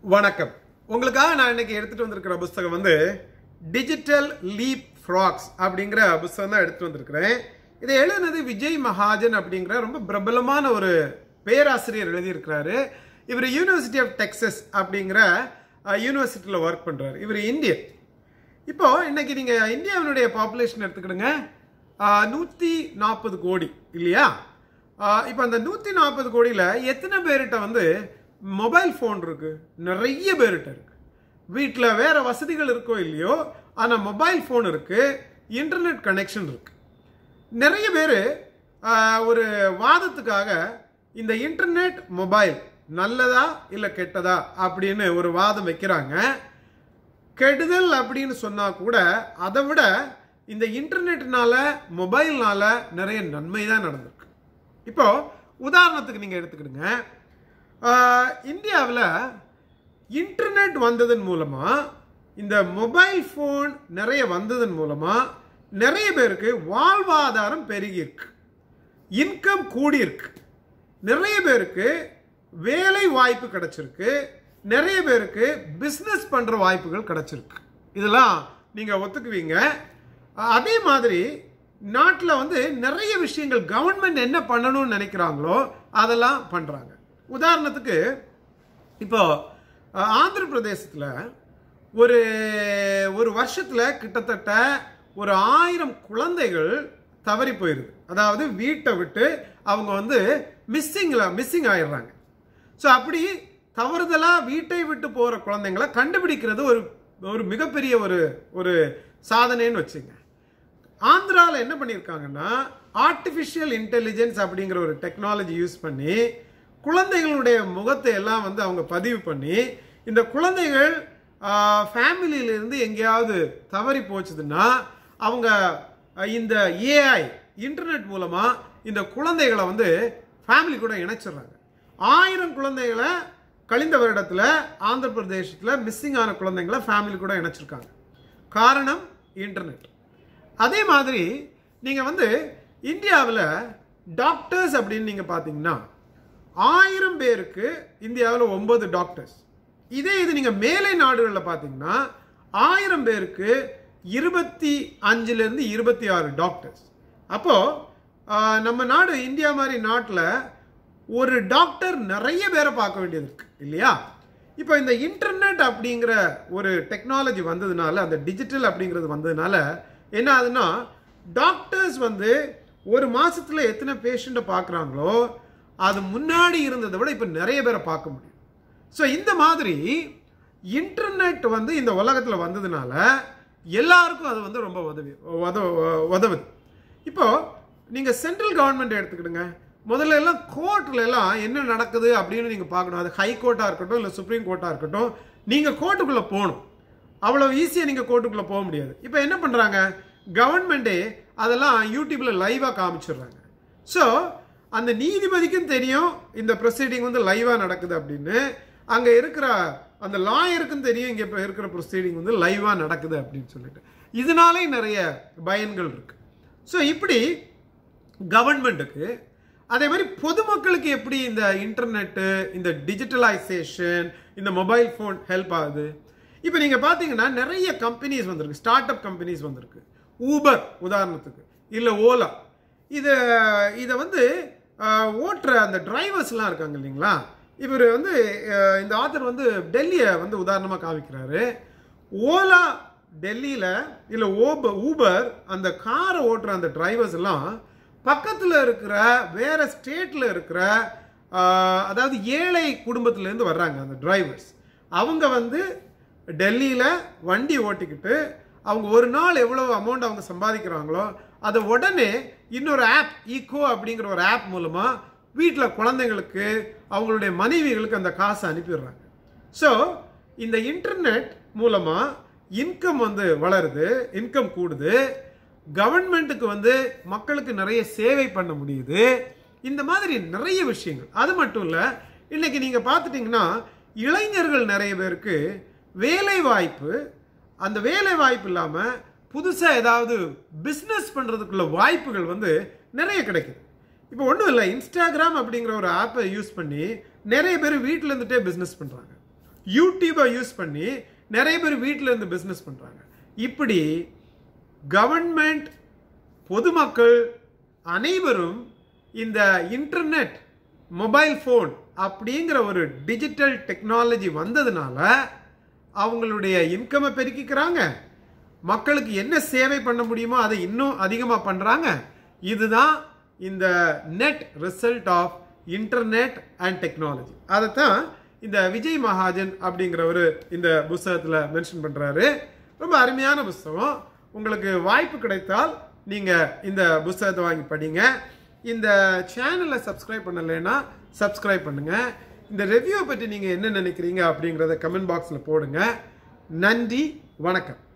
வணக்கம் உங்களுக்காக நான் இன்னைக்கு எடுத்துட்டு வந்திருக்கிற புஸ்தகம் வந்து டிஜிட்டல் லீப் ஃப்ராக்ஸ் அப்படிங்கிற புஸ்தகம் தான் எடுத்துட்டு வந்திருக்கிறேன் இதை எழுதினது விஜய் மகாஜன் அப்படிங்கிற ரொம்ப பிரபலமான ஒரு பேராசிரியர் எழுதியிருக்கிறாரு இவர் யூனிவர்சிட்டி ஆஃப் டெக்ஸஸ் அப்படிங்கிற யூனிவர்சிட்டியில் ஒர்க் பண்ணுறாரு இவர் இந்தியன் இப்போ இன்னைக்கு நீங்க இந்தியாவினுடைய பாப்புலேஷன் எடுத்துக்கிடுங்க நூற்றி நாற்பது கோடி இல்லையா ஆஹ் இப்போ அந்த நூற்றி நாற்பது கோடியில் எத்தனை பேர்கிட்ட வந்து மொபைல் ஃபோன் இருக்கு நிறைய பேர்கிட்ட இருக்கு வீட்டில் வேற வசதிகள் இருக்கோ இல்லையோ ஆனால் மொபைல் ஃபோன் இருக்கு இன்டர்நெட் கனெக்ஷன் இருக்கு நிறைய பேர் ஒரு வாதத்துக்காக இந்த இன்டர்நெட் மொபைல் நல்லதா இல்லை கெட்டதா அப்படின்னு ஒரு வாதம் வைக்கிறாங்க கெடுதல் அப்படின்னு சொன்னா கூட அதை விட இந்த இன்டர்நெட்னால மொபைல்னால நிறைய நன்மை தான் நடந்திருக்கு இப்போ உதாரணத்துக்கு நீங்க எடுத்துக்கிடுங்க இந்தியாவில் இன்டர்நெட் வந்ததன் மூலமா இந்த மொபைல் ஃபோன் நிறைய வந்ததன் மூலமா நிறைய பேருக்கு வாழ்வாதாரம் பெருகியிருக்கு இன்கம் கூடியிருக்கு நிறைய பேருக்கு வேலை வாய்ப்பு கிடைச்சிருக்கு நிறைய பேருக்கு பிஸ்னஸ் பண்ற வாய்ப்புகள் கிடைச்சிருக்கு இதெல்லாம் நீங்க ஒத்துக்குவீங்க அஹ் அதே மாதிரி நாட்டில் வந்து நிறைய விஷயங்கள் கவர்மெண்ட் என்ன பண்ணணும்னு நினைக்கிறாங்களோ அதெல்லாம் பண்றாங்க உதாரணத்துக்கு இப்போ அஹ், ஆந்திர பிரதேசத்தில் ஒரு ஒரு வருஷத்துல கிட்டத்தட்ட ஒரு ஆயிரம் குழந்தைகள் தவறி போயிருது அதாவது வீட்டை விட்டு அவங்க வந்து மிஸ்ஸிங்ல மிஸ்ஸிங் ஆயிடுறாங்க ஸோ அப்படி தவறுதலா வீட்டை விட்டு போற குழந்தைங்களை கண்டுபிடிக்கிறது ஒரு ஒரு மிகப்பெரிய ஒரு ஒரு சாதனைன்னு வச்சுங்க ஆந்திராவில் என்ன பண்ணியிருக்காங்கன்னா ஆர்டிஃபிஷியல் இன்டெலிஜென்ஸ் அப்படிங்கிற ஒரு டெக்னாலஜி யூஸ் பண்ணி குழந்தைகளுடைய முகத்தை எல்லாம் வந்து அவங்க பதிவு பண்ணி இந்த குழந்தைகள் ஃபேமிலியிலிருந்து எங்கேயாவது தவறி போச்சுதுன்னா அவங்க ஆஹ், இந்த ஏஐ இன்டர்நெட் மூலமா இந்த குழந்தைகளை வந்து ஃபேமிலி கூட இணைச்சிடுறாங்க ஆயிரம் குழந்தைகளை கழிந்த வருடத்துல ஆந்திர பிரதேசத்துல மிஸ்ஸிங் ஆன குழந்தைங்களை ஃபேமிலி கூட இணைச்சிருக்காங்க காரணம் இன்டர்நெட் அதே மாதிரி நீங்க வந்து இந்தியாவில் டாக்டர்ஸ் அப்படின்னு நீங்க பார்த்தீங்கன்னா ஆயிரம் பேருக்கு இந்தியாவில் ஒன்பது டாக்டர்ஸ் இதே இது நீங்க மேலை நாடுகளில் பார்த்தீங்கன்னா ஆயிரம் பேருக்கு இருபத்தி அஞ்சுல இருந்து இருபத்தி ஆறு டாக்டர்ஸ் அப்போ ஆஹ், நம்ம நாடு இந்தியா மாதிரி நாட்டில் ஒரு டாக்டர் நிறைய பேரை பார்க்க வேண்டியது இருக்கு இல்லையா இப்போ இந்த இன்டர்நெட் அப்படிங்கிற ஒரு டெக்னாலஜி வந்ததுனால அந்த டிஜிட்டல் அப்படிங்கிறது வந்ததுனால என்ன ஆகுதுன்னா டாக்டர்ஸ் வந்து ஒரு மாசத்துல எத்தனை பேஷண்ட்டை பார்க்குறாங்களோ அது முன்னாடி இருந்ததை விட இப்போ நிறைய பேரை பார்க்க முடியும் ஸோ இந்த மாதிரி இன்டர்நெட் வந்து இந்த உலகத்தில் வந்ததுனால எல்லாருக்கும் அது வந்து ரொம்ப உதவி உதவ உதவுது இப்போ நீங்க சென்ட்ரல் கவர்மெண்ட் எடுத்துக்கிடுங்க முதல்ல எல்லாம் கோர்ட்ல எல்லாம் என்ன நடக்குது அப்படின்னு நீங்க பார்க்கணும் அது ஹை கோர்ட்டா இருக்கட்டும் இல்லை சுப்ரீம் கோர்ட்டா இருக்கட்டும் நீங்க கோர்ட்டுக்குள்ள போகணும் அவ்வளவு ஈஸியா நீங்க கோர்ட்டுக்குள்ள போக முடியாது இப்போ என்ன பண்றாங்க கவர்மெண்டே அதெல்லாம் யூடியூப்ல லைவா காமிச்சிடுறாங்க ஸோ அந்த நீதிபதிக்கும் தெரியும் இந்த ப்ரொசீடிங் வந்து லைவா நடக்குது அப்படின்னு அங்க இருக்கிற அந்த லாயருக்கும் தெரியும் இங்க இப்ப இருக்கிற ப்ரொசீடிங் வந்து லைவா நடக்குது அப்படின்னு சொல்லிட்டு இதனாலே நிறைய பயன்கள் இருக்கு ஸோ இப்படி கவர்மெண்ட்டுக்கு அதே மாதிரி பொதுமக்களுக்கு எப்படி இந்த இன்டர்நெட்டு இந்த டிஜிட்டலைசேஷன் இந்த மொபைல் ஃபோன் ஹெல்ப் ஆகுது இப்போ நீங்கள் பார்த்தீங்கன்னா நிறைய கம்பெனிஸ் வந்திருக்கு ஸ்டார்ட் அப் கம்பெனிஸ் வந்திருக்கு ஊபர் உதாரணத்துக்கு இல்லை ஓலா இதை இதை வந்து ஆஹ், ஓட்டுற அந்த டிரைவர்ஸ்லாம் இருக்காங்க இல்லைங்களா இவர் வந்து ஆஹ், இந்த ஆத்தர் வந்து டெல்லியை வந்து உதாரணமாக காமிக்கிறாரு ஓலா டெல்லியில் இல்லை ஓப ஊபர் அந்த காரை ஓட்டுற அந்த டிரைவர்ஸ் எல்லாம் பக்கத்தில் இருக்கிற வேற ஸ்டேட்டில் இருக்கிற ஆஹ், அதாவது ஏழை குடும்பத்திலேருந்து வர்றாங்க அந்த டிரைவர்ஸ் அவங்க வந்து டெல்லியில் வண்டி ஓட்டிக்கிட்டு அவங்க ஒரு நாள் எவ்வளவு அமௌண்ட் அவங்க சம்பாதிக்கிறாங்களோ அதை உடனே இன்னொரு ஆப் ஈகோ அப்படிங்கிற ஒரு ஆப் மூலமாக வீட்டில் குழந்தைங்களுக்கு அவங்களுடைய மனைவிகளுக்கு அந்த காசை அனுப்பிடுறாங்க ஸோ இந்த இன்டர்நெட் மூலமாக இன்கம் வந்து வளருது இன்கம் கூடுது கவர்மெண்ட்டுக்கு வந்து மக்களுக்கு நிறைய சேவை பண்ண முடியுது இந்த மாதிரி நிறைய விஷயங்கள் அது மட்டும் இல்லை இன்னைக்கு நீங்கள் பார்த்துட்டிங்கன்னா இளைஞர்கள் நிறைய பேருக்கு வேலை வாய்ப்பு அந்த வேலை வாய்ப்பு இல்லாமல் புதுசாக ஏதாவது பிஸ்னஸ் பண்ணுறதுக்குள்ள வாய்ப்புகள் வந்து நிறைய கிடைக்குது இப்போ ஒன்றும் இல்லை இன்ஸ்டாகிராம் அப்படிங்கிற ஒரு ஆப்பை யூஸ் பண்ணி நிறைய பேர் வீட்டில் இருந்துட்டே பிஸ்னஸ் பண்ணுறாங்க யூடியூபை யூஸ் பண்ணி நிறைய பேர் வீட்டில் இருந்து பிஸ்னஸ் பண்ணுறாங்க இப்படி கவர்மெண்ட் பொதுமக்கள் அனைவரும் இந்த இன்டர்நெட் மொபைல் ஃபோன் அப்படிங்கிற ஒரு டிஜிட்டல் டெக்னாலஜி வந்ததுனால அவங்களுடைய இன்கமை பெருக்கிக்கிறாங்க மக்களுக்கு என்ன சேவை பண்ண முடியுமோ அதை இன்னும் அதிகமாக பண்ணுறாங்க இதுதான் இந்த net result of internet and technology அதைத்தான் இந்த விஜய் மகாஜன் அப்படிங்கிறவர் இந்த புஸ்தகத்தில் மென்ஷன் பண்ணுறாரு ரொம்ப அருமையான புஸ்தகம் உங்களுக்கு வாய்ப்பு கிடைத்தால் நீங்கள் இந்த புஸ்தகத்தை வாங்கி படிங்க இந்த சேனலை சப்ஸ்கிரைப் பண்ணலைன்னா சப்ஸ்கிரைப் பண்ணுங்க இந்த ரிவ்யூவை பற்றி நீங்கள் என்ன நினைக்கிறீங்க அப்படிங்கிறத கமெண்ட் பாக்ஸில் போடுங்க நன்றி வணக்கம்